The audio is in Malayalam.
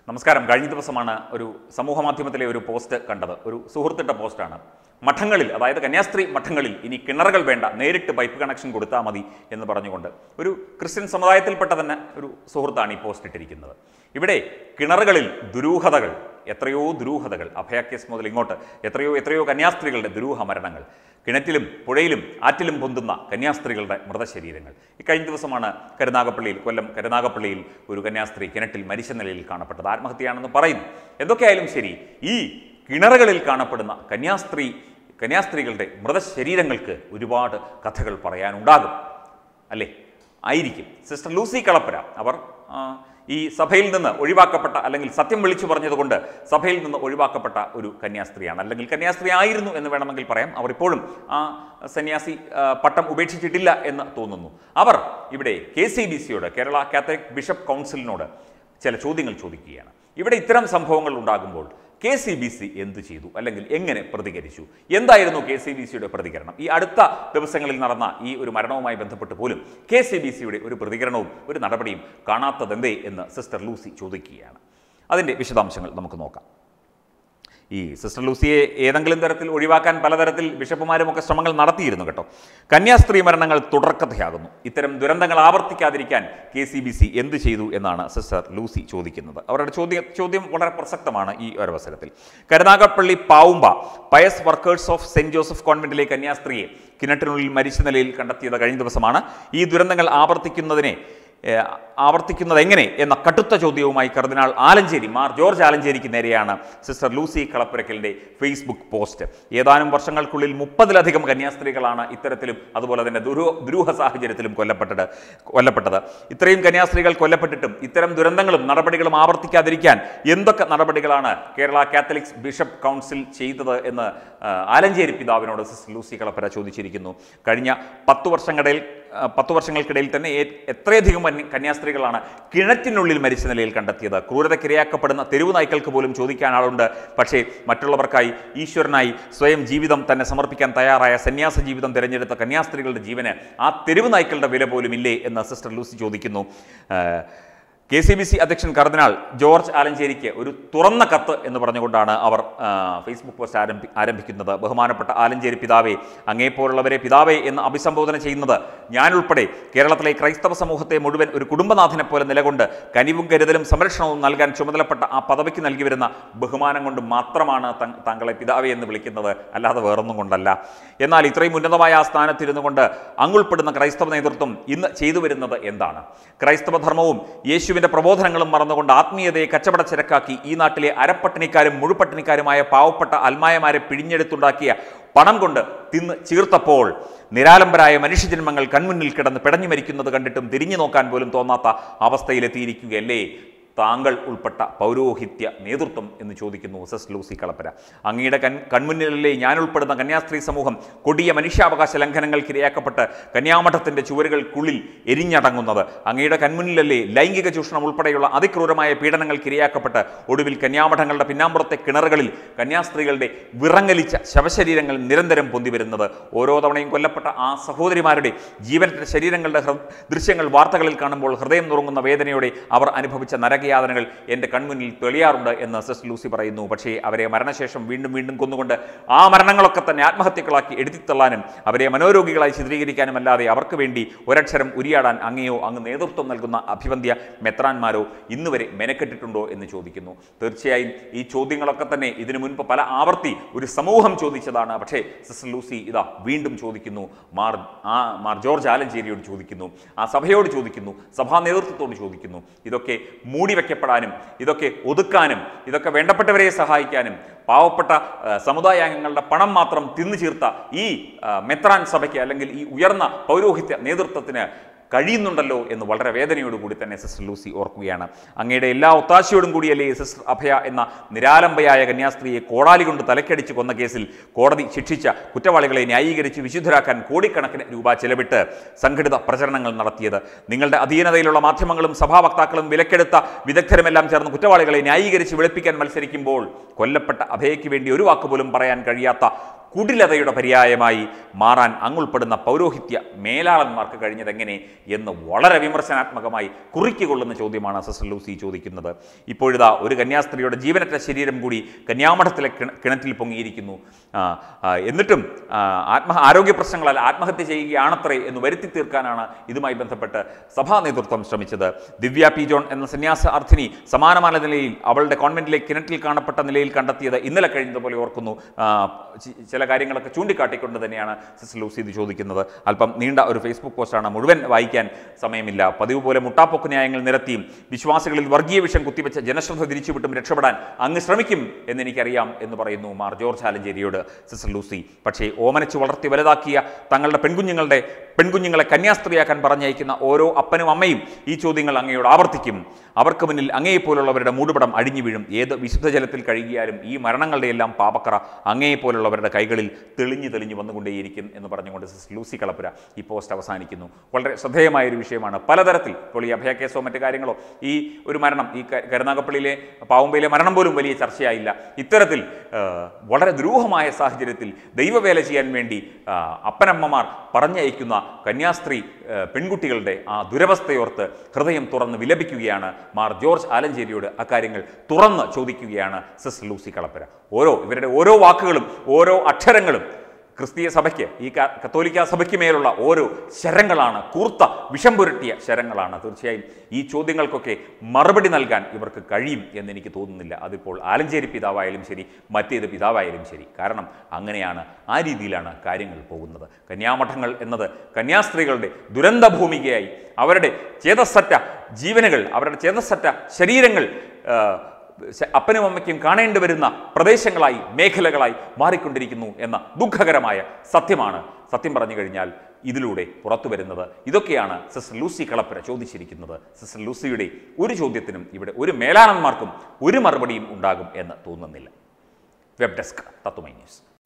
നമസ്കാരം കഴിഞ്ഞ ദിവസമാണ് ഒരു സമൂഹ മാധ്യമത്തിലെ ഒരു പോസ്റ്റ് കണ്ടത് ഒരു സുഹൃത്തിട്ട പോസ്റ്റാണ് മഠങ്ങളിൽ അതായത് കന്യാസ്ത്രീ മഠങ്ങളിൽ ഇനി കിണറുകൾ വേണ്ട നേരിട്ട് പൈപ്പ് കണക്ഷൻ കൊടുത്താൽ മതി എന്ന് പറഞ്ഞുകൊണ്ട് ഒരു ക്രിസ്ത്യൻ സമുദായത്തിൽപ്പെട്ട തന്നെ ഒരു സുഹൃത്താണ് ഈ പോസ്റ്റ് ഇട്ടിരിക്കുന്നത് ഇവിടെ കിണറുകളിൽ ദുരൂഹതകൾ എത്രയോ ദുരൂഹതകൾ അഭയ കേസ് മുതൽ ഇങ്ങോട്ട് എത്രയോ എത്രയോ കന്യാസ്ത്രീകളുടെ ദുരൂഹ മരണങ്ങൾ കിണറ്റിലും പുഴയിലും ആറ്റിലും പൊന്തുന്ന കന്യാസ്ത്രീകളുടെ മൃതശരീരങ്ങൾ ഈ കഴിഞ്ഞ ദിവസമാണ് കരുനാഗപ്പള്ളിയിൽ കൊല്ലം കരുനാഗപ്പള്ളിയിൽ ഒരു കന്യാസ്ത്രീ കിണറ്റിൽ മരിച്ച നിലയിൽ കാണപ്പെട്ടത് ആത്മഹത്യയാണെന്ന് പറയുന്നു എന്തൊക്കെയായാലും ശരി ഈ കിണറുകളിൽ കാണപ്പെടുന്ന കന്യാസ്ത്രീ കന്യാസ്ത്രീകളുടെ മൃതശരീരങ്ങൾക്ക് ഒരുപാട് കഥകൾ പറയാനുണ്ടാകും അല്ലേ ആയിരിക്കും സിസ്റ്റർ ലൂസി കളപ്പര അവർ ആ, ഈ സഭയിൽ നിന്ന് ഒഴിവാക്കപ്പെട്ട അല്ലെങ്കിൽ സത്യം വിളിച്ചു പറഞ്ഞതുകൊണ്ട് സഭയിൽ നിന്ന് ഒഴിവാക്കപ്പെട്ട ഒരു കന്യാസ്ത്രീയാണ് അല്ലെങ്കിൽ കന്യാസ്ത്രീ ആയിരുന്നു എന്ന് വേണമെങ്കിൽ പറയാം അവർ ഇപ്പോഴും ആ സന്യാസി ആ, പട്ടം ഉപേക്ഷിച്ചിട്ടില്ല എന്ന് തോന്നുന്നു അവർ ഇവിടെ കെ സി ബി സിയോട് കേരള കാത്തലിക് ബിഷപ്പ് കൗൺസിലിനോട് ചില ചോദ്യങ്ങൾ ചോദിക്കുകയാണ് ഇവിടെ ഇത്തരം സംഭവങ്ങൾ ഉണ്ടാകുമ്പോൾ കെ സി ബി സി എന്ത് ചെയ്തു അല്ലെങ്കിൽ എങ്ങനെ പ്രതികരിച്ചു എന്തായിരുന്നു കെ സി ബി സിയുടെ പ്രതികരണം ഈ അടുത്ത ദിവസങ്ങളിൽ നടന്ന ഈ ഒരു മരണവുമായി ബന്ധപ്പെട്ട് പോലും കെ സി ബി സിയുടെ ഒരു പ്രതികരണവും ഒരു നടപടിയും കാണാത്തതെന്തേ എന്ന് സിസ്റ്റർ ലൂസി ചോദിക്കുകയാണ് അതിൻ്റെ വിശദാംശങ്ങൾ നമുക്ക് നോക്കാം ഈ സിസ്റ്റർ ലൂസിയെ ഏതെങ്കിലും തരത്തിൽ ഒഴിവാക്കാൻ പലതരത്തിൽ ബിഷപ്പുമാരുമൊക്കെ ശ്രമങ്ങൾ നടത്തിയിരുന്നു കേട്ടോ കന്യാസ്ത്രീ മരണങ്ങൾ തുടർക്കഥയാകുന്നു ഇത്തരം ദുരന്തങ്ങൾ ആവർത്തിക്കാതിരിക്കാൻ കെ സി ബി സി എന്ത് ചെയ്തു എന്നാണ് സിസ്റ്റർ ലൂസി ചോദിക്കുന്നത് അവരുടെ ചോദ്യം ചോദ്യം വളരെ പ്രസക്തമാണ് ഈ ഒരു അവസരത്തിൽ Karunagappally Pavumba Pious workers of Saint Joseph കോൺവെന്റിലെ കന്യാസ്ത്രീയെ കിണറ്റിനുള്ളിൽ മരിച്ച നിലയിൽ കണ്ടെത്തിയത് കഴിഞ്ഞ ദിവസമാണ് ഈ ദുരന്തങ്ങൾ ആവർത്തിക്കുന്നതിനെ ഏഹ്, ആവർത്തിക്കുന്നത് എങ്ങനെ എന്ന കടുത്ത ചോദ്യവുമായി കർദിനാൾ ആലഞ്ചേരി മാർ ജോർജ് ആലഞ്ചേരിക്ക് നേരെയാണ് സിസ്റ്റർ ലൂസി കളപ്പുരക്കലിൻ്റെ ഫേസ്ബുക്ക് പോസ്റ്റ് ഏതാനും വർഷങ്ങൾക്കുള്ളിൽ മുപ്പതിലധികം കന്യാസ്ത്രീകളാണ് ഇത്തരത്തിലും അതുപോലെ തന്നെ ദുരൂ ദുരൂഹ സാഹചര്യത്തിലും കൊല്ലപ്പെട്ടത് കൊല്ലപ്പെട്ടത് ഇത്രയും കന്യാസ്ത്രീകൾ കൊല്ലപ്പെട്ടിട്ടും ഇത്തരം ദുരന്തങ്ങളും നടപടികളും ആവർത്തിക്കാതിരിക്കാൻ എന്തൊക്കെ നടപടികളാണ് കേരള കാത്തലിക്സ് ബിഷപ്പ് കൗൺസിൽ ചെയ്തത് എന്ന് ആ, ആലഞ്ചേരി പിതാവിനോട് സിസ്റ്റർ ലൂസി കളപ്പുര ചോദിച്ചിരിക്കുന്നു കഴിഞ്ഞ പത്തു വർഷങ്ങളിൽ ആ, പത്തു വർഷങ്ങൾക്കിടയിൽ തന്നെ ഏ- എത്രയധികം കന്യ- കന്യാസ്ത്രീകളാണ് കിണറ്റിനുള്ളിൽ മരിച്ച നിലയിൽ കണ്ടെത്തിയത് ക്രൂരതക്കിരയാക്കപ്പെടുന്ന തെരുവ് നായ്ക്കൾക്ക് പോലും ചോദിക്കാൻ ആളുണ്ട് പക്ഷേ മറ്റുള്ളവർക്കായി ഈശ്വരനായി സ്വയം ജീവിതം തന്നെ സമർപ്പിക്കാൻ തയ്യാറായ സന്യാസ ജീവിതം തിരഞ്ഞെടുത്ത കന്യാസ്ത്രീകളുടെ ജീവന് ആ തെരുവ് നായ്ക്കളുടെ വില പോലും ഇല്ലേ എന്ന് സിസ്റ്റർ ലൂസി ചോദിക്കുന്നു ആ, കെ സി ബി സി അധ്യക്ഷൻ കർദിനാൾ ജോർജ് ആലഞ്ചേരിക്ക് ഒരു തുറന്ന കത്ത് എന്ന് പറഞ്ഞുകൊണ്ടാണ് അവർ ആ, ഫേസ്ബുക്ക് പോസ്റ്റ് ആരംഭി ആരംഭിക്കുന്നത് ബഹുമാനപ്പെട്ട ആലഞ്ചേരി പിതാവേ അങ്ങേപ്പോലുള്ളവരെ പിതാവേ എന്ന് അഭിസംബോധന ചെയ്യുന്നത് ഞാനുൾപ്പെടെ കേരളത്തിലെ ക്രൈസ്തവ സമൂഹത്തെ മുഴുവൻ ഒരു കുടുംബനാഥനെ പോലെ നിലകൊണ്ട് കനിവും കരുതലും സംരക്ഷണവും നൽകാൻ ചുമതലപ്പെട്ട ആ പദവിക്ക് നൽകി വരുന്ന ബഹുമാനം കൊണ്ട് മാത്രമാണ് തങ്- താങ്കളെ പിതാവേ എന്ന് വിളിക്കുന്നത് അല്ലാതെ വേറൊന്നും കൊണ്ടല്ല എന്നാൽ ഇത്രയും ഉന്നതമായ ആ സ്ഥാനത്തിരുന്നു കൊണ്ട് അങ്ങുൾപ്പെടുന്ന ക്രൈസ്തവ നേതൃത്വം ഇന്ന് ചെയ്തു വരുന്നത് എന്താണ് ക്രൈസ്തവ ധർമ്മവും യേശുവിന്റെ പ്രബോധനങ്ങളും മറന്നുകൊണ്ട് ആത്മീയതയെ കച്ചവട ചരക്കാക്കി ഈ നാട്ടിലെ അരപ്പട്ടിണിക്കാരും മുഴുപട്ടിണിക്കാരുമായ പാവപ്പെട്ട അൽമായമാരെ പിഴിഞ്ഞെടുത്തുണ്ടാക്കിയ പണം കൊണ്ട് തിന്ന് ചീർത്തപ്പോൾ നിരാലംബരായ മനുഷ്യജന്മങ്ങൾ കൺമുന്നിൽ കിടന്ന് പിടഞ്ഞു മരിക്കുന്നത് കണ്ടിട്ടും തിരിഞ്ഞു നോക്കാൻ പോലും തോന്നാത്ത അവസ്ഥയിലെത്തിയിരിക്കുകയല്ലേ താങ്കൾ ഉൾപ്പെട്ട പൗരോഹിത്യ നേതൃത്വം എന്ന് ചോദിക്കുന്നു സെസ് ലൂസി കളപ്പര അങ്ങയുടെ കൺ കൺമുന്നിലല്ലേ ഞാൻ ഉൾപ്പെടുന്ന കന്യാസ്ത്രീ സമൂഹം കൊടിയ മനുഷ്യാവകാശ ലംഘനങ്ങൾക്ക് ഇരയാക്കപ്പെട്ട് കന്യാമഠത്തിന്റെ ചുവരുകൾക്കുള്ളിൽ എരിഞ്ഞടങ്ങുന്നത് അങ്ങയുടെ കൺമുന്നിലല്ലേ ലൈംഗിക ചൂഷണം ഉൾപ്പെടെയുള്ള അതിക്രൂരമായ പീഡനങ്ങൾക്ക് ഇരയാക്കപ്പെട്ട് ഒടുവിൽ കന്യാമഠങ്ങളുടെ പിന്നാമ്പുറത്തെ കിണറുകളിൽ കന്യാസ്ത്രീകളുടെ വിറങ്ങലിച്ച ശവശരീരങ്ങൾ നിരന്തരം പൊന്തി വരുന്നത് ഓരോ തവണയും കൊല്ലപ്പെട്ട ആ സഹോദരിമാരുടെ ജീവനറ്റ ശരീരങ്ങളുടെ ഹൃ- ദൃശ്യങ്ങൾ വാർത്തകളിൽ കാണുമ്പോൾ ഹൃദയം നുറങ്ങുന്ന വേദനയോടെ അവർ അനുഭവിച്ച നരകയാതനകൾ എൻ്റെ കൺമുന്നിൽ തെളിയാറുണ്ട് എന്ന് സിസ്റ്റർ ലൂസി പറയുന്നു പക്ഷേ അവരെ മരണശേഷം വീണ്ടും വീണ്ടും കൊന്നുകൊണ്ട് ആ മരണങ്ങളൊക്കെ തന്നെ ആത്മഹത്യകളാക്കി എഴുതിത്തള്ളാനും അവരെ മനോരോഗികളായി ചിത്രീകരിക്കാനും അല്ലാതെ അവർക്ക് വേണ്ടി ഒരക്ഷരം ഉരിയാടാൻ അങ്ങയോ അങ്ങ് നേതൃത്വം നൽകുന്ന അഭിവന്ധ്യ മെത്രാന്മാരോ ഇന്ന് വരെ മെനക്കെട്ടിട്ടുണ്ടോ എന്ന് ചോദിക്കുന്നു തീർച്ചയായും ഈ ചോദ്യങ്ങളൊക്കെ തന്നെ ഇതിനു മുൻപ് പല ആവർത്തി ഒരു സമൂഹം ചോദിച്ചതാണ് പക്ഷേ സിസ്റ്റർ ലൂസി ഇതാ വീണ്ടും ചോദിക്കുന്നു മാർ ആ മാർ ജോർജ് ആലഞ്ചേരിയോട് ചോദിക്കുന്നു ആ സഭയോട് ചോദിക്കുന്നു സഭാ നേതൃത്വത്തോട് ചോദിക്കുന്നു ഇതൊക്കെ മൂടി വെക്കപ്പെടാനും ഇതൊക്കെ ഒതുക്കാനും ഇതൊക്കെ വേണ്ടപ്പെട്ടവരെ സഹായിക്കാനും പാവപ്പെട്ട ആ, സമുദായാംഗങ്ങളുടെ പണം മാത്രം തിന്നു ചീർത്ത ഈ ആ, മെത്രാൻ സഭയ്ക്ക് അല്ലെങ്കിൽ ഈ ഉയർന്ന പൗരോഹിത്യ നേതൃത്വത്തിന് കഴിയുന്നുണ്ടല്ലോ എന്ന് വളരെ വേദനയോടുകൂടി തന്നെ സിസ്റ്റർ ലൂസി ഓർക്കുകയാണ് അങ്ങയുടെ എല്ലാ ഒത്താശയോടും കൂടിയല്ലേ സിസ്റ്റർ അഭയ എന്ന നിരാലംബയായ കന്യാസ്ത്രീയെ കോടാലി കൊണ്ട് തലക്കടിച്ച് കൊന്ന കേസിൽ കോടതി ശിക്ഷിച്ച കുറ്റവാളികളെ ന്യായീകരിച്ച് വിശുദ്ധരാക്കാൻ കോടിക്കണക്കിന് രൂപ ചെലവിട്ട് സംഘടിത പ്രചരണങ്ങൾ നടത്തിയത് നിങ്ങളുടെ അധീനതയിലുള്ള മാധ്യമങ്ങളും സഭാവക്താക്കളും വിലക്കെടുത്ത വിദഗ്ധരുമെല്ലാം ചേർന്ന് കുറ്റവാളികളെ ന്യായീകരിച്ച് വെളുപ്പിക്കാൻ മത്സരിക്കുമ്പോൾ കൊല്ലപ്പെട്ട അഭയയ്ക്ക് വേണ്ടി ഒരു വാക്ക് പോലും പറയാൻ കഴിയാത്ത കുടിലതയുടെ പര്യായമായി മാറാൻ അങ്ങുൾപ്പെടുന്ന പൗരോഹിത്യ മേലാളന്മാർക്ക് കഴിഞ്ഞതെങ്ങനെ എന്ന് വളരെ വിമർശനാത്മകമായി കുറിക്കൊള്ളുന്ന ചോദ്യമാണ് സിസ്റ്റർ ലൂസി ചോദിക്കുന്നത് ഇപ്പോഴിതാ ഒരു കന്യാസ്ത്രീയുടെ ജീവനറ്റ ശരീരം കൂടി കന്യാമഠത്തിലെ കിണ- കിണറ്റിൽ പൊങ്ങിയിരിക്കുന്നു ആ, ആ, എന്നിട്ടും ആ, ആത്മ ആരോഗ്യ പ്രശ്നങ്ങളാൽ ആത്മഹത്യ ചെയ്യുകയാണത്രേ എന്ന് വരുത്തി തീർക്കാനാണ് ഇതുമായി ബന്ധപ്പെട്ട് സഭാ നേതൃത്വം ശ്രമിച്ചത് ദിവ്യ പി ജോൺ എന്ന സന്യാസാർത്ഥിനി സമാനമായ നിലയിൽ അവളുടെ കോൺവെന്റിലെ കിണറ്റിൽ കാണപ്പെട്ട നിലയിൽ കണ്ടെത്തിയത് ഇന്നലെ കഴിഞ്ഞതുപോലെ ഓർക്കുന്നു ആ, ചി- ചില കാര്യങ്ങളൊക്കെ ചൂണ്ടിക്കാട്ടിക്കൊണ്ട് തന്നെയാണ് സിസ്റ്റർ ലൂസി ഇത് ചോദിക്കുന്നത് അല്പം നീണ്ട ഒരു ഫേസ്ബുക്ക് പോസ്റ്റാണ് മുഴുവൻ വായിക്കാൻ സമയമില്ല പതിവ് പോലെ മുട്ടാപ്പൊക്ക് ന്യായങ്ങൾ നിരത്തിയും വിശ്വാസികളിൽ വർഗീയ വിഷം കുത്തിവെച്ച ജനശ്രദ്ധ തിരിച്ചുവിട്ടും രക്ഷപ്പെടാൻ അങ്ങ് ശ്രമിക്കും എന്ന് എനിക്കറിയാം എന്ന് പറയുന്നു മാർ ജോർജ് ആലഞ്ചേരിയോട് സിസ്റ്റർ ലൂസി പക്ഷേ ഓമനച്ച് വളർത്തി വലുതാക്കിയ തങ്ങളുടെ പെൺകുഞ്ഞുങ്ങളുടെ പെൺകുഞ്ഞുങ്ങളെ കന്യാസ്ത്രീയാക്കാൻ പറഞ്ഞയക്കുന്ന ഓരോ അപ്പനും അമ്മയും ഈ ചോദ്യങ്ങൾ അങ്ങയോട് ആവർത്തിക്കും അവർക്ക് മുന്നിൽ അങ്ങയെപ്പോലുള്ളവരുടെ മൂടുപടം അഴിഞ്ഞു വീഴും ഏത് വിശുദ്ധ ജലത്തിൽ കഴുകിയാലും ഈ മരണങ്ങളുടെ എല്ലാം പാപക്കറ അങ്ങയെപ്പോലുള്ളവരുടെ കൈകളിൽ തെളിഞ്ഞു തെളിഞ്ഞു വന്നുകൊണ്ടേയിരിക്കും എന്ന് പറഞ്ഞുകൊണ്ട് സിസ്റ്റർ ലൂസി കളപ്പുര ഈ പോസ്റ്റ് അവസാനിക്കുന്നു വളരെ ശ്രദ്ധേയമായ ഒരു വിഷയമാണ് പലതരത്തിൽ ഇപ്പോൾ ഈ അഭയ കേസോ മറ്റു കാര്യങ്ങളോ ഈ ഒരു മരണം ഈ ക- കരുനാഗപ്പള്ളിയിലെ പാവുമ്പയിലെ മരണം പോലും വലിയ ചർച്ചയായില്ല ഇത്തരത്തിൽ ആ, വളരെ ദുരൂഹമായ സാഹചര്യത്തിൽ ദൈവവേല ചെയ്യാൻ വേണ്ടി ആ, അപ്പനമ്മമാർ പറഞ്ഞയക്കുന്ന കന്യാസ്ത്രീ ആ, പെൺകുട്ടികളുടെ ആ ദുരവസ്ഥയോർത്ത് ഹൃദയം തുറന്ന് വിലപിക്കുകയാണ് മാർ ജോർജ് ആലഞ്ചേരിയോട് അക്കാര്യങ്ങൾ തുറന്ന് ചോദിക്കുകയാണ് സിസ്റ്റർ ലൂസി കളപ്പര ഓരോ ഇവരുടെ ഓരോ വാക്കുകളും ഓരോ അക്ഷരങ്ങളും ക്രിസ്തീയ സഭയ്ക്ക് ഈ ക- കത്തോലിക്ക സഭയ്ക്ക് മേലുള്ള ഓരോ ശരങ്ങളാണ് കൂർത്ത വിഷം പുരട്ടിയ ശരങ്ങളാണ് തീർച്ചയായും ഈ ചോദ്യങ്ങൾക്കൊക്കെ മറുപടി നൽകാൻ ഇവർക്ക് കഴിയും എന്ന് എനിക്ക് തോന്നുന്നില്ല അതിപ്പോൾ ആലഞ്ചേരി പിതാവായാലും ശരി മറ്റേത് പിതാവായാലും ശരി കാരണം അങ്ങനെയാണ് ആ രീതിയിലാണ് കാര്യങ്ങൾ പോകുന്നത് കന്യാമഠങ്ങൾ എന്നത് കന്യാസ്ത്രീകളുടെ ദുരന്ത ഭൂമികയായി അവരുടെ ചേതസ്സറ്റ ജീവനുകൾ അവരുടെ ചേതസ്സറ്റ ശരീരങ്ങൾ ആ, ശ- അപ്പനും അമ്മയ്ക്കും കാണേണ്ടി വരുന്ന പ്രദേശങ്ങളായി മേഖലകളായി മാറിക്കൊണ്ടിരിക്കുന്നു എന്ന ദുഃഖകരമായ സത്യമാണ് സത്യം പറഞ്ഞു കഴിഞ്ഞാൽ ഇതിലൂടെ പുറത്തു വരുന്നത് ഇതൊക്കെയാണ് സിസ്റ്റർ ലൂസി കളപ്പുര ചോദിച്ചിരിക്കുന്നത് സിസ്റ്റർ ലൂസിയുടെ ഒരു ചോദ്യത്തിനും ഇവിടെ ഒരു മേലാണന്മാർക്കും ഒരു മറുപടിയും ഉണ്ടാകും എന്ന് തോന്നുന്നില്ല വെബ് ഡെസ്ക് തത്തുമൈ ന്യൂസ്